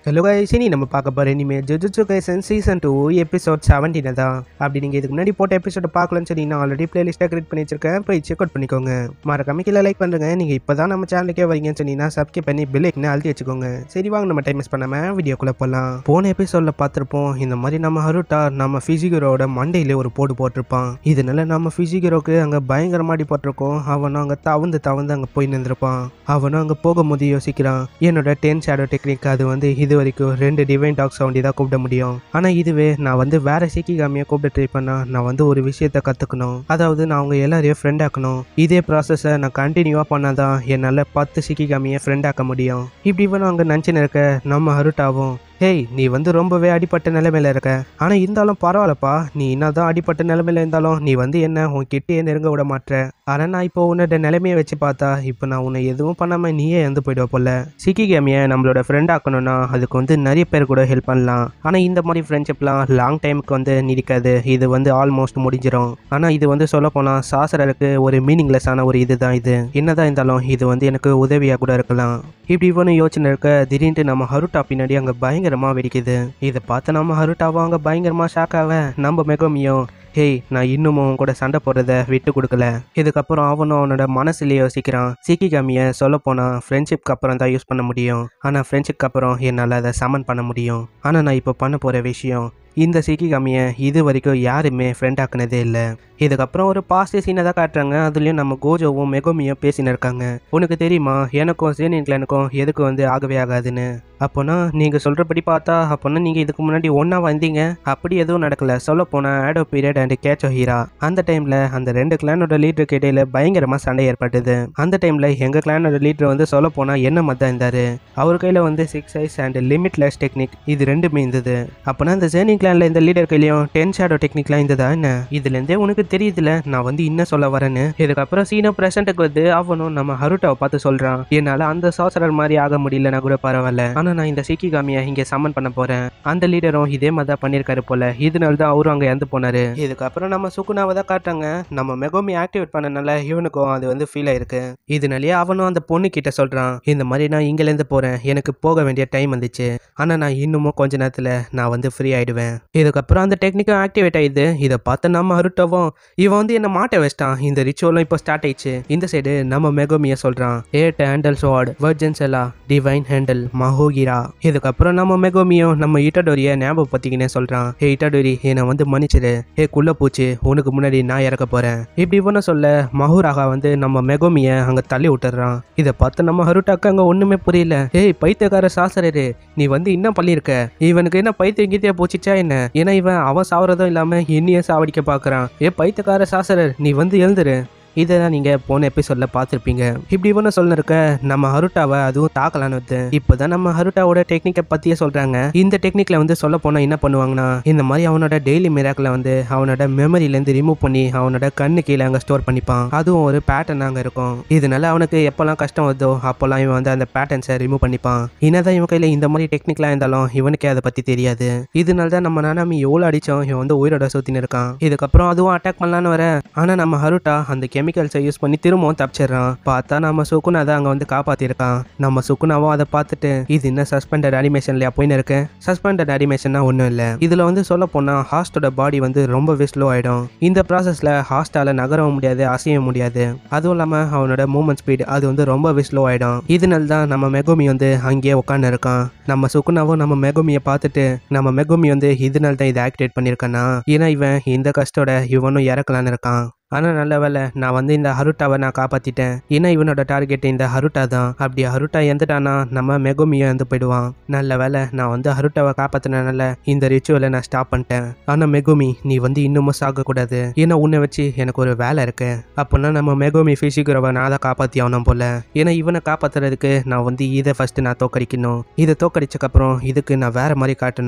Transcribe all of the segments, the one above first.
hello guys இனி நம்ம பார்க்க போகிற இனிமேல் Jujutsu Kaisen season two episode seventeen தான் அப்படி நீங்கள் இதுக்கு முன்னாடி போட்ட எபிசோட பார்க்கலன்னு சொல்லி நான் ஆல்ரெடி பிளேலிஸ்ட்டாக கிரியேட் பண்ணி வச்சிருக்கேன் போய் செக் அவுட் பண்ணிக்கோங்க மறக்காம கீழே லைக் பண்ணுங்க நீங்கள் இப்போ தான் நம்ம சேனலுக்கே வரீங்கன்னு சொன்னீங்கன்னா சப்ஸ்கிரைப் பண்ணி பில்லைக்குன்னு அழுத்தி வச்சுக்கோங்க சரி வாங்க நம்ம டைம் மிஸ் பண்ணாமல் வீடியோக்குள்ளே போகலாம் போன எபிசோடில் பார்த்துருப்போம் இந்த மாதிரி நம்ம ஹருட்டா நம்ம ஃபிசிகரோட மண்டையிலே ஒரு போடு போட்டிருப்பான் இதனால நம்ம ஃபிசிகரோக்கு அங்கே பயங்கரமாக அடி போட்டிருக்கோம் அவனும் அங்கே தவந்து தவந்து அங்கே போய் நின்றுருப்பான் அவனும் அங்கே போகும்போது யோசிக்கிறான் என்னோட டென் ஷேடோ டெக்னிக் அது வந்து இது வரைக்கும் ரெண்டு டிவைன் டாக் சவுண்டி தான் கூப்பிட முடியும் ஆனால் இதுவே நான் வந்து வேற சிக்கிகாமியை கூப்பிட ட்ரை பண்ணா நான் வந்து ஒரு விஷயத்த கற்றுக்கணும் அதாவது நான் அவங்க எல்லாரையும் ஃப்ரெண்ட் ஆக்கணும் இதே ப்ராசஸை நான் கண்டினியூவாக பண்ணாதான் என்னால் பத்து சிக்கிகாமியை ஃப்ரெண்ட் ஆக்க முடியும் இப்படி இவனும் அங்கே நினச்சின்னு இருக்க நம்ம ஹருட்டாவும் ஹேய் நீ வந்து ரொம்பவே அடிப்பட்ட நிலைமையில இருக்க ஆனா இருந்தாலும் பரவாயில்லப்பா நீ என்னதான் அடிப்பட்ட நிலைமையில இருந்தாலும் நீ வந்து என்ன உன் கிட்டே நெருங்க விட மாட்ற ஆனா நான் இப்போ உன்னோட நிலைமையை வச்சு பார்த்தா இப்போ நான் உன்னை எதுவும் பண்ணாம நீயே இறந்து போயிடுவ போல சிக்கி கேமியை நம்மளோட ஃப்ரெண்ட் ஆக்கணும்னா அதுக்கு வந்து நிறைய பேர் கூட ஹெல்ப் பண்ணலாம் ஆனா இந்த மாதிரி ஃப்ரெண்ட்ஷிப்லாம் லாங் டைமுக்கு வந்து நீடிக்காது இது வந்து ஆல்மோஸ்ட் முடிஞ்சிடும் ஆனா இது வந்து சொல்ல போனா சாசரருக்கு ஒரு மீனிங்லெஸ்ஸான ஒரு இதுதான் இது என்னதான் இருந்தாலும் இது வந்து எனக்கு உதவியா கூட இருக்கலாம் இப்படி இவனும் யோசனை இருக்க திடீர்னு நம்ம ஹருட்டா பின்னாடி அங்கே பயங்கரமாக வெடிக்குது இதை பார்த்து நம்ம ஹருட்டாவும் அங்கே பயங்கரமாக ஷாக் ஆக நம்ம மெகோமியும் ஹேய் நான் இன்னமும் உன் கூட சண்டை போடுறத விட்டு கொடுக்கல இதுக்கப்புறம் அவனும் அவனோட மனசுலேயே யோசிக்கிறான் சீக்கிகாமியை சொல்ல போனால் ஃப்ரெண்ட்ஷிப்க்கு அப்புறம் தான் யூஸ் பண்ண முடியும் ஆனால் ஃப்ரெண்ட்ஷிப்க்கு அப்புறம் என்னால் அதை சமன் பண்ண முடியும் ஆனால் நான் இப்போ பண்ண போகிற விஷயம் இந்த சிக்கிகாமியை இது வரைக்கும் யாருமே ஃப்ரெண்ட் ஆக்குனதே இல்லை இதுக்கப்புறம் ஒரு பாஸ்ட் சீனை தான் காட்டுறாங்க அதுலேயும் நம்ம கோஜோவும் மெகோமியும் பேசின்னு இருக்காங்க உனக்கு தெரியுமா எனக்கும் சேனியன் கிளானுக்கும் எதுக்கு வந்து ஆகவே ஆகாதுன்னு அப்போனா நீங்கள் சொல்கிறபடி பார்த்தா அப்போனா நீங்கள் இதுக்கு முன்னாடி ஒன்றா வந்தீங்க அப்படி எதுவும் நடக்கல சொல்ல போனால் ஆடோ பீரியட் அண்ட் கேச்சோ ஹீரா அந்த டைமில் அந்த ரெண்டு கிளானோட லீடருக்கு இடையில பயங்கரமாக சண்டை ஏற்பட்டது அந்த டைமில் எங்கள் கிளானோட லீடர் வந்து சொல்ல போனால் என்ன மத்தான் இருந்தார் அவர் கையில் வந்து six eyes and limitless technique இது ரெண்டுமே இருந்தது அப்போனா இந்த ஜேனிங் கிளானில் இந்த லீடர் கையிலையும் டென் ஷேடோ டெக்னிக்லாம் இருந்ததா என்ன இதுலேருந்தே உனக்கு தெரியுதுல நான் வந்து இன்னும் சொல்ல வரேன்னு இதுக்கப்புறம் சீனோ பிரசன்ட்டுக்கு வந்து அவனும் நம்ம ஹருட்டாவை பார்த்து சொல்கிறான் என்னால் அந்த சாசரர் மாதிரி ஆக முடியலன்னா கூட பரவாயில்ல ஆனால் நான் இந்த சிக்கிகாமியை இங்கே சம்மன் பண்ண போகிறேன் அந்த லீடரும் இதே மாதிரி தான் பண்ணியிருக்காரு போல இதனால தான் அவரும் அங்கே இறந்து போனாரு இதுக்கப்புறம் நம்ம சுகுனாவை தான் காட்டுறாங்க நம்ம மெகோமி ஆக்டிவேட் பண்ணனால இவனுக்கும் அது வந்து ஃபீல் ஆயிருக்கு இதனாலேயே அவனும் அந்த பொண்ணு கிட்ட சொல்கிறான் இந்த மாதிரி நான் இங்கேருந்து போகிறேன் எனக்கு போக வேண்டிய டைம் வந்துச்சு ஆனால் நான் இன்னமும் கொஞ்ச நேரத்தில் நான் வந்து ஃப்ரீ ஆயிடுவேன் இதுக்கப்புறம் அந்த டெக்னிக்கும் ஆக்டிவேட் ஆயிடுது இதை பார்த்து நம்ம அருட்டவும் இவன் வந்து என்ன மாட்ட வச்சிட்டான் இந்த ரிச்சுவலும் இப்போ ஸ்டார்ட் ஆயிடுச்சு இந்த சைடு நம்ம மெகோமிய சொல்றான் ஏட் ஹேண்டல் ஸ்வாட் வர்ஜன் செலா டிவைன் ஹேண்டல் மஹோகிரா இதுக்கப்புறம் நம்ம மெகோமியும் நம்ம இட்டடோரிய ஞாபகம் பத்திக்கினே சொல்றான் ஏ இட்டடோரி என்னை வந்து மன்னிச்சிடு ஏ குள்ள பூச்சி உனக்கு முன்னாடி நான் இறக்க போறேன் இப்படி இவனை சொல்ல மஹூராகா வந்து நம்ம மெகோமிய அங்க தள்ளி விட்டுறான் இதை பார்த்து நம்ம ஹருட்டாக்கு அங்க ஒண்ணுமே புரியல ஏய் பைத்தியக்கார சாசரரு நீ வந்து இன்னும் பண்ணியிருக்க இவனுக்கு என்ன பைத்தியம் கீத்தியா போச்சுச்சா என்ன ஏன்னா இவன் அவன் சாவறதும் இல்லாம என்னையும் சாவடிக்க பார்க்கறான் ஏ பைத்தியக்கார சாசரர் நீ வந்து எழுந்துரு இதை தான் நீங்கள் போன எபிசோடில் பார்த்துருப்பீங்க இப்படி இவனை சொல்லிருக்க நம்ம ஹருட்டாவை அதுவும் தாக்கலான்னு வந்து இப்போ தான் நம்ம ஹருட்டாவோட டெக்னிக்கை பற்றியே சொல்கிறாங்க இந்த டெக்னிக்கில் வந்து சொல்ல போனால் என்ன பண்ணுவாங்கன்னா இந்த மாதிரி அவனோட டெய்லி மிராக்கில் வந்து அவனோட மெமரியிலேருந்து ரிமூவ் பண்ணி அவனோட கண்ணு கீழே அங்கே ஸ்டோர் பண்ணிப்பான் அதுவும் ஒரு பேட்டர்ன் அங்கே இருக்கும் இதனால அவனுக்கு எப்போல்லாம் கஷ்டம் வருதோ அப்போல்லாம் இவன் வந்து அந்த பேட்டர்ன்ஸை ரிமூவ் பண்ணிப்பான் என்னதான் இவன் கையில் இந்த மாதிரி டெக்னிக்லாம் இருந்தாலும் இவனுக்கே அதை பற்றி தெரியாது இதனால தான் நம்ம நானாமி எவ்வளோ அடித்தோம் இவன் வந்து உயிரோட சுற்றின்னு இருக்கான் இதுக்கப்புறம் அதுவும் அட்டாக் பண்ணலான்னு வர ஆனால் நம்ம ஹருட்டா அந்த கெமிக்கல்ஸை யூஸ் பண்ணி திரும்பவும் தப்பிச்சிடுறான் பார்த்தா நம்ம சுக்குனா தான் அங்கே வந்து காப்பாற்றிருக்கான் நம்ம சுக்குனாவும் அதை பார்த்துட்டு இது என்ன சஸ்பெண்டட் அனிமேஷன்லையா போயின்னு இருக்கு சஸ்பெண்டட் அனிமேஷன்னா ஒன்றும் இல்லை இதில் வந்து சொல்ல போனால் ஹாஸ்டோட பாடி வந்து ரொம்பவே ஸ்லோ ஆகிடும் இந்த ப்ராசஸில் ஹாஸ்டால நகரவும் முடியாது அசைய முடியாது அதுவும் இல்லாமல் அவனோட மூமெண்ட் ஸ்பீட் அது வந்து ரொம்பவே ஸ்லோ ஆகிடும் இதனால தான் நம்ம மெகோமி வந்து அங்கேயே உட்காந்து இருக்கான் நம்ம சுக்குனாவும் நம்ம மெகோமியை பார்த்துட்டு நம்ம மெகோமி வந்து இதனால தான் இதை ஆக்டிவேட் பண்ணியிருக்கானா ஏன்னா இவன் இந்த கஷ்டோட இவனும் இறக்கலான்னு இருக்கான் ஆனால் நல்ல வேலை நான் வந்து இந்த ஹருட்டாவை நான் காப்பாற்றிட்டேன் ஏன்னா இவனோட டார்கெட் இந்த ஹருட்டா தான் அப்படி ஹருட்டா எந்துட்டானா நம்ம மெகோமியும் இறந்து போயிடுவான் நல்ல வேலை நான் வந்து ஹருட்டாவை காப்பாற்றினால இந்த ரிச்சுவலை நான் ஸ்டாப் பண்ணிட்டேன் ஆனால் மெகோமி நீ வந்து இன்னமும் சாகக்கூடாது ஏன்னா உன்னை வச்சு எனக்கு ஒரு வேலை இருக்கு அப்போனா நம்ம மெகோமி ஃபிசிக்கிறவ நான் தான் காப்பாற்றி ஆகணும் போல ஏன்னா இவனை காப்பாற்றுறதுக்கு நான் வந்து இதை ஃபஸ்ட்டு நான் தோக்கடிக்கணும் இதை தோக்கடிச்சக்கப்புறம் இதுக்கு நான் வேற மாதிரி காட்டணும்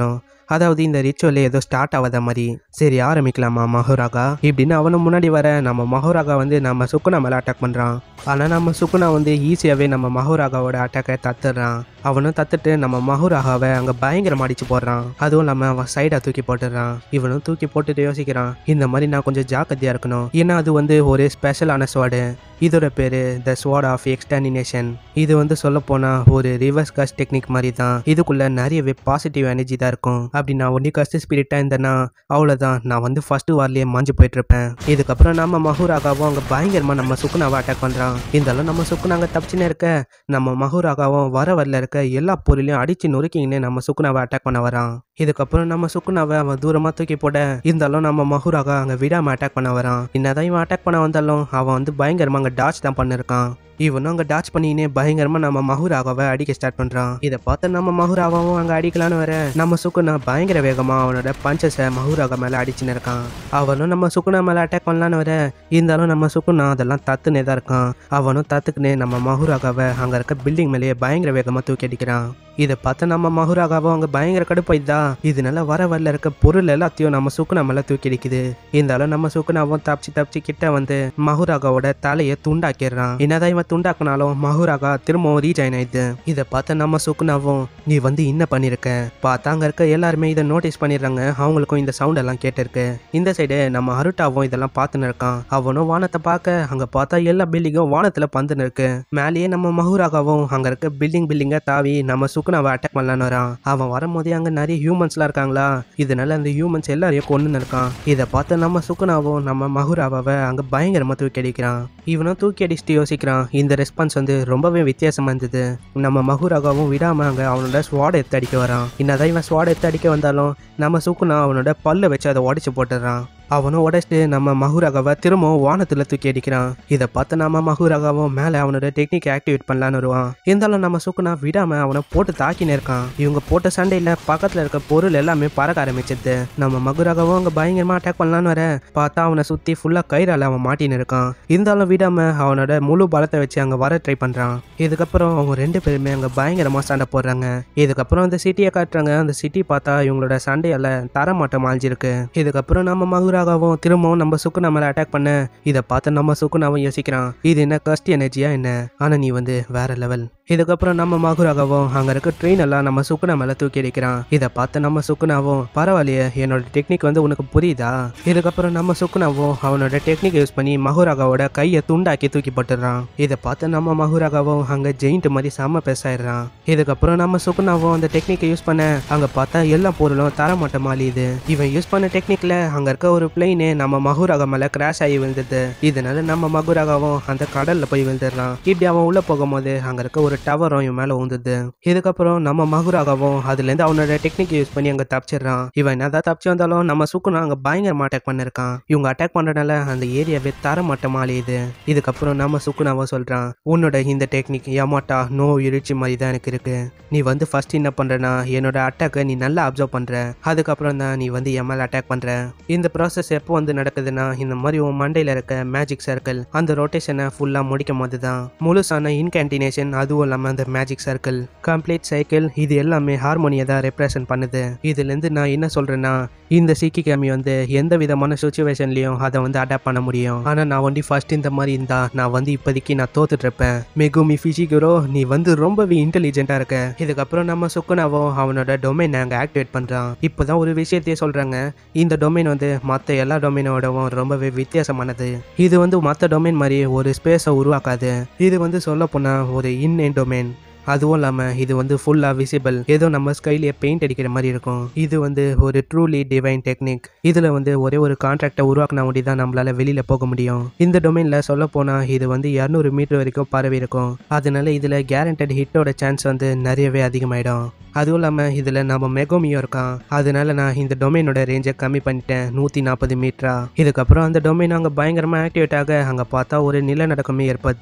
அதாவது இந்த ரிச்சுவல் ஏதோ ஸ்டார்ட் ஆகாத மாதிரி சரி ஆரம்பிக்கலாமா மஹோராகா இப்படின்னு அவனும் முன்னாடி வர நம்ம மஹோராகா வந்து நம்ம சுக்குனா மேலே அட்டாக் பண்ணுறான் ஆனால் நம்ம சுக்குனா வந்து ஈஸியாகவே நம்ம மஹோராகாவோட அட்டாக்கை தத்துடுறான் அவனும் தத்துட்டு நம்ம மஹோராகாவை அங்கே பயங்கரமா அடிச்சு போடுறான் அதுவும் இல்லாமல் அவன் சைடாக தூக்கி போட்டுடுறான் இவனும் தூக்கி போட்டுட்டு யோசிக்கிறான் இந்த மாதிரி நான் கொஞ்சம் ஜாக்கிரதையாக இருக்கணும் ஏன்னா அது வந்து ஒரு ஸ்பெஷலான ஸ்வாடு இதோட பேர் த ஸ்வாட் ஆஃப் எக்ஸ்டர்னினேஷன் இது வந்து சொல்ல போனால் ஒரு ரிவர்ஸ் காஸ்ட் டெக்னிக் மாதிரி தான் இதுக்குள்ள நிறையவே பாசிட்டிவ் எனர்ஜி தான் இருக்கும் அப்படி நான் ஒன்லி கஸ்ட் ஸ்பிரிட்டாக இருந்தேன்னா அவ்வளோதான் நான் வந்து ஃபர்ஸ்ட் வார்லேயே மாஞ்சு போயிட்டு இருப்பேன் இதுக்கப்புறம் நம்ம மஹூராகாவும் அங்கே பயங்கரமாக நம்ம சுக்குனாவை அட்டாக் பண்ணுறான் இருந்தாலும் நம்ம சுக்குனாங்க தப்பிச்சுன்னு இருக்க நம்ம மஹூராகாவும் வர வரல இருக்க எல்லா பொருளையும் அடிச்சு நொறுக்கிங்கன்னு நம்ம சுக்குனாவை அட்டாக் பண்ண வரான் இதுக்கப்புறம் நம்ம சுக்குனாவை அவன் தூரமாக தூக்கி போட இருந்தாலும் நம்ம மஹூராகா அங்கே விடாம அட்டாக் பண்ண வரான் என்னதான் இவன் அட்டாக் பண்ண வந்தாலும் அவன் வந்து பயங்கரமாக அங்கே டாச் தான் பண்ணிருக்கான் இவனும் அங்கே டாச் பண்ணினே பயங்கரமாக நம்ம மஹூராகாவை அடிக்க ஸ்டார்ட் பண்ணுறான் இதை பார்த்து நம்ம மஹூராகாவும் அங்கே அடிக்கலான்னு வர நம்ம சுக்குனா பயங்கர வேகமாக அவனோட பஞ்சஸை மஹூராகா மேலே அடிச்சுன்னு இருக்கான் அவனும் நம்ம சுக்குனா மேலே அட்டாக் பண்ணலான்னு வர இருந்தாலும் நம்ம சுக்குனா அதெல்லாம் தத்துனே தான் இருக்கான் அவனும் தத்துக்குன்னு நம்ம மஹூராகாவை அங்கே இருக்க பில்டிங் மேலேயே பயங்கர வேகமாக தூக்கி அடிக்கிறான் இதை பார்த்து நம்ம மஹூராகாவும் அங்கே பயங்கர கடுப்பாய்தா இதனால வர வரல இருக்க பொருள் எல்லாத்தையும் நம்ம சுக்குனா மேலே தூக்கி அடிக்குது இருந்தாலும் நம்ம சுக்குனாவும் தப்பிச்சு தப்பிச்சு கிட்ட வந்து மஹூராகாவோட தலையை துண்டாக்கிடுறான் என்னதான் இவன் துண்டாக்குனாலும் மஹூராகா திரும்பவும் ரீஜாயின் ஆயிடுது இதை பார்த்த நம்ம சுக்குனாவும் நீ வந்து என்ன பண்ணிருக்க பார்த்தா அங்க இருக்க எல்லாருமே இதை நோட்டீஸ் பண்ணிடுறாங்க அவங்களுக்கும் இந்த சவுண்ட் எல்லாம் கேட்டிருக்கு இந்த சைடு நம்ம அருட்டாவும் இதெல்லாம் பார்த்துன்னு இருக்கான் அவனும் வானத்தை பார்க்க அங்க பார்த்தா எல்லா பில்டிங்கும் வானத்துல பந்துன்னு இருக்கு மேலேயே நம்ம மஹூராகாவும் அங்க இருக்க பில்டிங் பில்டிங்கா தாவி நம்ம சுக்குனாவை அட்டாக் பண்ணலான்னு வரான் அவன் வரும்போதே அங்க நிறைய ஹியூமன்ஸ்லாம் இருக்காங்களா இதனால அந்த ஹியூமன்ஸ் எல்லாரையும் கொண்டு இருக்கான் இதை பார்த்து நம்ம சுக்குனாவும் நம்ம மஹூராவாவை அங்க பயங்கரமா தூக்கி அடிக்கிறான் இவனும் தூக்கி அடிச்சுட்டு யோசிக்கிறான் இந்த ரெஸ்பான்ஸ் வந்து ரொம்பவே வித்தியாசமா இருந்தது நம்ம மஹூராகாவும் விடாம அங்க அவனோட ஸ்வாட் எடுத்து அடிக்க வரான் என்னதான் இவன் ஸ்வாட் எடுத்து அடிக்க வந்தாலும் நம்ம சுக்குனா அவனோட பல்ல வச்சு அதை உடைச்சு போட்டுடுறான் அவனும் உடைச்சிட்டு நம்ம மஹூராகாவை திரும்பவும் வானத்துல தூக்கி அடிக்கிறான் இதை பார்த்து நம்ம மஹூராகாவும் மேலே அவனோட டெக்னிக் ஆக்டிவேட் பண்ணலான்னு வருவான் இருந்தாலும் நம்ம சுக்குனா விடாம அவனை போட்டு தாக்கினே இருக்கான் இவங்க போட்ட சண்டையில பக்கத்துல இருக்க பொருள் எல்லாமே பறக்க ஆரம்பிச்சிருது நம்ம மகுராகவும் அங்க பயங்கரமா அட்டாக் பண்ணலான்னு வர பார்த்தா அவனை சுத்தி ஃபுல்லா கயிறால அவன் மாட்டின்னு இருக்கான் இருந்தாலும் விடாம அவனோட முழு பலத்தை வச்சு அங்க வர ட்ரை பண்றான் இதுக்கப்புறம் அவங்க ரெண்டு பேருமே அங்க பயங்கரமா சண்டை போடுறாங்க இதுக்கப்புறம் அந்த சிட்டியை காட்டுறாங்க அந்த சிட்டி பார்த்தா இவங்களோட சண்டையால தரமாட்டம் ஆழ்ஞ்சிருக்கு இதுக்கப்புறம் நம்ம மகுராகவும் திரும்பவும் நம்ம சுக்குனா மேல அட்டாக் பண்ண இதை பார்த்து நம்ம சுக்குனாவும் யோசிக்கிறான் இது என்ன கஸ்ட் எனர்ஜியா என்ன ஆனா நீ வந்து வேற லெவல் இதுக்கப்புறம் நம்ம மகுராகவும் அங்க இருக்க ட்ரெயின் எல்லாம் நம்ம சுக்குனா மேல தூக்கி அடிக்கிறான் இதை பார்த்து நம்ம சுக்குனாவும் பரவாயில்லையே என்னோட டெக்னிக் வந்து உனக்கு புரியுதா இதுக்கப்புறம் நம்ம சுக்குனாவும் அவனோட டெக்னிக் யூஸ் பண்ணி மகுராகாவோட கையை துண்டாக்கி தூக்கி போட்டுடுறான் இதை பார்த்து நம்ம மகுராகாவும் அங்க ஜெயிண்ட் மாதிரி செம்ம பெருசாயிடுறான் இதுக்கப்புறம் நம்ம சுக்குனாவும் அந்த டெக்னிக்கை யூஸ் பண்ண அங்க பார்த்தா எல்லா பொருளும் தரமாட்டமா அழியுது இவன் யூஸ் பண்ண டெக்னிக்ல அங்க இருக்க ஒரு பிளெயின் நம்ம மகுராகா மேல கிராஷ் ஆகி விழுந்தது இதனால நம்ம மகுராகாவும் அந்த கடல்ல போய் விழுந்துடுறான் இப்படி அவன் உள்ள போகும்போது அங்க இருக்க ஒரு டவரும் இவன் மேல ஊந்துது இதுக்கப்புறம் நம்ம மகுராகவும் அதுல இருந்து அவனோட டெக்னிக் யூஸ் பண்ணி அங்க தப்பிச்சிடுறான் இவன் என்னதான் தப்பிச்சு வந்தாலும் நம்ம சுக்குனா அங்க பயங்கரமா அட்டாக் பண்ணிருக்கான் இவங்க அட்டாக் பண்றதுனால அந்த ஏரியாவே தரமட்டமா அழியுது இதுக்கப்புறம் நம்ம சுக்குனாவோ சொல்றான் உன்னோட இந்த டெக்னிக் ஏமாட்டா நோ இழுச்சி மாதிரி தான் எனக்கு இருக்கு நீ வந்து ஃபர்ஸ்ட் என்ன பண்றனா என்னோட அட்டாக்கை நீ நல்லா அப்சர்வ் பண்ற அதுக்கப்புறம் தான் நீ வந்து என் மேல அட்டாக் பண்ற இந்த ப்ராசஸ் எப்போ வந்து நடக்குதுன்னா இந்த மாதிரி உன் மண்டையில இருக்க மேஜிக் சர்க்கிள் அந்த ரொட்டேஷனை ஃபுல்லா முடிக்கும் போது தான் முழுசான இன்கேண்டினேஷன் அதுவும் இல்லாம அந்த மேஜிக் சர்க்கிள் கம்ப்ளீட் சைக்கிள் இது எல்லாமே ஹார்மோனியை தான் ரெப்ரசன்ட் பண்ணுது இதுல இருந்து நான் என்ன சொல்றேன்னா இந்த சிக்கி கேமி வந்து எந்த விதமான சுச்சுவேஷன்லயும் அதை வந்து அடாப்ட் பண்ண முடியும் ஆனா நான் வந்து ஃபர்ஸ்ட் இந்த மாதிரி இருந்தா நான் வந்து இப்போதைக்கு நான் தோத்துட்டு இருப்பேன் மெகுமி ஃபிஷிகுரோ நீ வந்து ரொம்பவே இன்டெலிஜென்ட்டா இருக்க இதுக்கப்புறம் நம்ம சுக்குனாவோ அவனோட டொமைன் அங்க ஆக்டிவேட் பண்றான் இப்போதான் ஒரு விஷயத்தையே சொல்றாங்க இந்த டொமைன் வந்து மற்ற எல்லா டொமைனோடவும் ரொம்பவே வித்தியாசமானது இது வந்து மற்ற டொமைன் மாதிரி ஒரு ஸ்பேஸை உருவாக்காது இது வந்து சொல்ல போனா ஒரு இன் டொமைன் அதுவும் இல்லாமல் இது வந்து ஃபுல்லாக விசிபிள் ஏதோ நம்ம ஸ்கைலியே பெயிண்ட் அடிக்கிற மாதிரி இருக்கும் இது வந்து ஒரு ட்ரூலி டிவைன் டெக்னிக் இதில் வந்து ஒரே ஒரு கான்ட்ராக்டை உருவாக்கின முடி தான் நம்மளால வெளியில் போக முடியும் இந்த டொமைனில் சொல்ல போனால் இது வந்து இரநூறு மீட்டர் வரைக்கும் பரவி இருக்கும் அதனால இதில் கேரண்டட் ஹிட்டோட சான்ஸ் வந்து நிறையவே அதிகமாயிடும் அதுவும் இல்லாமல் இதில் நம்ம மெகோமியும் இருக்கான் அதனால நான் இந்த டொமைனோட ரேஞ்சை கம்மி பண்ணிட்டேன் நூற்றி நாற்பது மீட்டரா இதுக்கப்புறம் அந்த டொமைன் அங்கே பயங்கரமாக ஆக்டிவேட் ஆக அங்கே பார்த்தா ஒரு நிலநடுக்கமே ஏற்படுது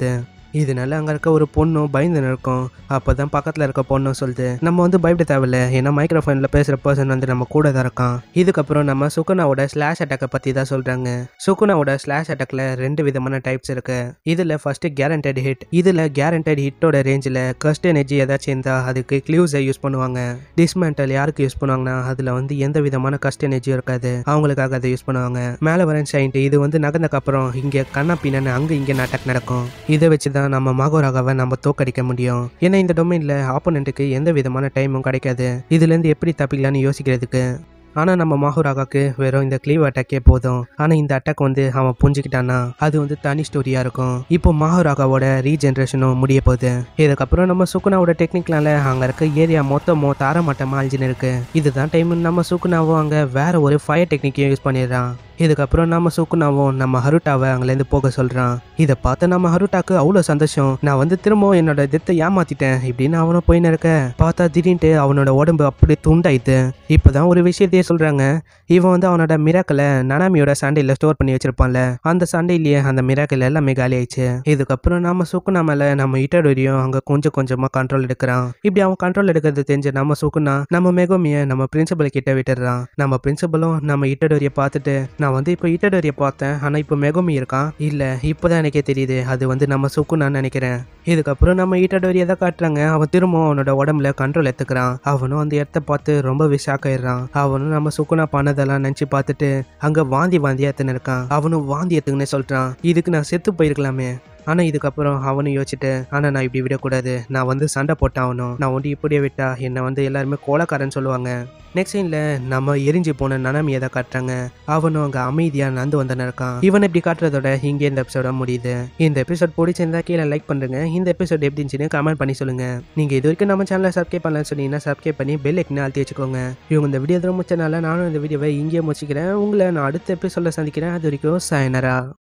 இதனால அங்கே இருக்க ஒரு பொண்ணும் பயந்து இருக்கும் அப்போ தான் பக்கத்தில் இருக்க பொண்ணும் சொல்லுது நம்ம வந்து பயப்பட தேவையில்ல ஏன்னா மைக்ரோஃபோனில் பேசுகிற பர்சன் வந்து நம்ம கூட தான் இருக்கான் இதுக்கப்புறம் நம்ம சுகுணாவோட ஸ்லாஷ் அட்டாக்கை பற்றி தான் சொல்கிறாங்க சுகுணாவோட ஸ்லாஷ் அட்டாக்ல ரெண்டு விதமான டைப்ஸ் இருக்கு இதில் ஃபர்ஸ்ட் கேரண்டட் ஹிட் இதில் கேரண்டட் ஹிட்டோட ரேஞ்சில் கஸ்ட் எனர்ஜி ஏதாச்சும் இருந்தால் அதுக்கு க்ளூஸை யூஸ் பண்ணுவாங்க டிஸ்மேண்டல் யாருக்கு யூஸ் பண்ணுவாங்கன்னா அதில் வந்து எந்த விதமான கஸ்ட் எனர்ஜியும் இருக்காது அவங்களுக்காக அதை யூஸ் பண்ணுவாங்க மேலே வர சைன்ட் இது வந்து நகர்ந்தக்கப்புறம் இங்கே கண்ணா பின்னான்னு அங்கே இங்கே அட்டாக் நடக்கும் இதை வச்சு தான் நம்ம மகோராகாவை நம்ம தோக்கடிக்க முடியும் ஏன்னா இந்த டொமைனில் ஆப்போனண்ட்டுக்கு எந்த விதமான டைமும் கிடைக்காது இதுலேருந்து எப்படி தப்பிக்கலாம்னு யோசிக்கிறதுக்கு ஆனால் நம்ம மாஹுராகாக்கு வெறும் இந்த க்ளீவ் அட்டாக்கே போதும் ஆனால் இந்த அட்டாக் வந்து அவன் புரிஞ்சுக்கிட்டான்னா அது வந்து தனி ஸ்டோரியாக இருக்கும் இப்போ மாஹுராகாவோட ரீஜென்ரேஷனும் முடிய போகுது இதுக்கப்புறம் நம்ம சுகுனாவோட டெக்னிக்னால அங்கே இருக்க ஏரியா மொத்தமும் தாரமாட்டமாக அழிஞ்சுன்னு இருக்கு இதுதான் டைம் நம்ம சுகுனாவும் அங்கே வேற ஒரு ஃபயர் டெக்னிக்கையும் யூஸ் பண்ணிடுறான் இதுக்கப்புறம் நம்ம சுக்குனாவும் நம்ம ஹருட்டாவை அங்கேருந்து போக சொல்கிறான் இதை பார்த்து நம்ம ஹருட்டாக்கு அவ்வளோ சந்தோஷம் நான் வந்து திரும்பவும் என்னோட தித்தை ஏமாத்திட்டேன் இப்படின்னு அவனும் போயின்னு இருக்க பார்த்தா திடீர்னு அவனோட உடம்பு அப்படியே துண்டாயிட்டு இப்போதான் ஒரு விஷயத்தையே சொல்கிறாங்க இவன் வந்து அவனோட மிராக்கலை நனாமியோட சண்டையில் ஸ்டோர் பண்ணி வச்சிருப்பான்ல அந்த சண்டையிலேயே அந்த மிராக்கல் எல்லாமே காலி ஆயிடுச்சு இதுக்கப்புறம் நம்ம சுக்குனா மேலே நம்ம இட்டடோரியும் அங்கே கொஞ்சம் கொஞ்சமாக கண்ட்ரோல் எடுக்கிறான் இப்படி அவன் கண்ட்ரோல் எடுக்கிறது தெரிஞ்ச நம்ம சுக்குனா நம்ம மெகோமியை நம்ம பிரின்சிபல் கிட்ட விட்டுடுறான் நம்ம பிரின்சிபலும் நம்ம இட்டடோரியை பார்த்துட்டு நான் வந்து இப்போ இட்டடோரியை பார்த்தேன் ஆனால் இப்போ மெகோமி இருக்கான் இல்லை இப்போதான் எனக்கே தெரியுது அது வந்து நம்ம சுக்குனான்னு நினைக்கிறேன் இதுக்கப்புறம் நம்ம ஈட்டடோரியை தான் காட்டுறாங்க அவன் திரும்பவும் அவனோட உடம்புல கண்ட்ரோல் எடுத்துக்கிறான் அவனும் அந்த இடத்த பார்த்து ரொம்பவே ஷாக் ஆயிடுறான் அவனும் நம்ம சுக்குனா பண்ணதெல்லாம் நினச்சி பார்த்துட்டு அங்கே வாந்தி வாந்தியா எடுத்துன்னு இருக்கான் அவனும் வாந்தி எடுத்துங்கன்னே சொல்கிறான் இதுக்கு நான் செத்து போயிருக்கலாமே ஆனால் இதுக்கப்புறம் அவனும் யோசிச்சுட்டு ஆனால் நான் இப்படி விடக்கூடாது நான் வந்து சண்டை போட்டாகணும் நான் வந்து இப்படியே விட்டா என்னை வந்து எல்லாருமே கோலக்காரன் சொல்லுவாங்க நெக்ஸ்ட் சீனில் நம்ம எரிஞ்சு போன நனமியை தான் காட்டுறாங்க அவனும் அங்கே அமைதியாக நடந்து வந்தன இருக்கான் இவன் இப்படி காட்டுறதோட இங்கே இந்த எபிசோட முடியுது இந்த எபிசோட் பிடிச்சிருந்தா கீழே லைக் பண்ணுங்க இந்த எபிசோட் எப்படி இருந்துச்சுன்னு கமெண்ட் பண்ணி சொல்லுங்க நீங்க இது வரைக்கும் நம்ம சேனலை சப்ஸ்கிரைப் பண்ணலாம்னு சொன்னீங்கன்னா சப்ஸ்கிரைப் பண்ணி பெல் ஐக்கனை அழுத்தி வச்சுக்கோங்க இவங்க இந்த வீடியோ ரொம்ப முச்சனால நானும் இந்த வீடியோவை இங்கேயே முடிச்சுக்கிறேன் உங்களை நான் அடுத்த எபிசோட சந்திக்கிறேன் அது வரைக்கும் சாயனரா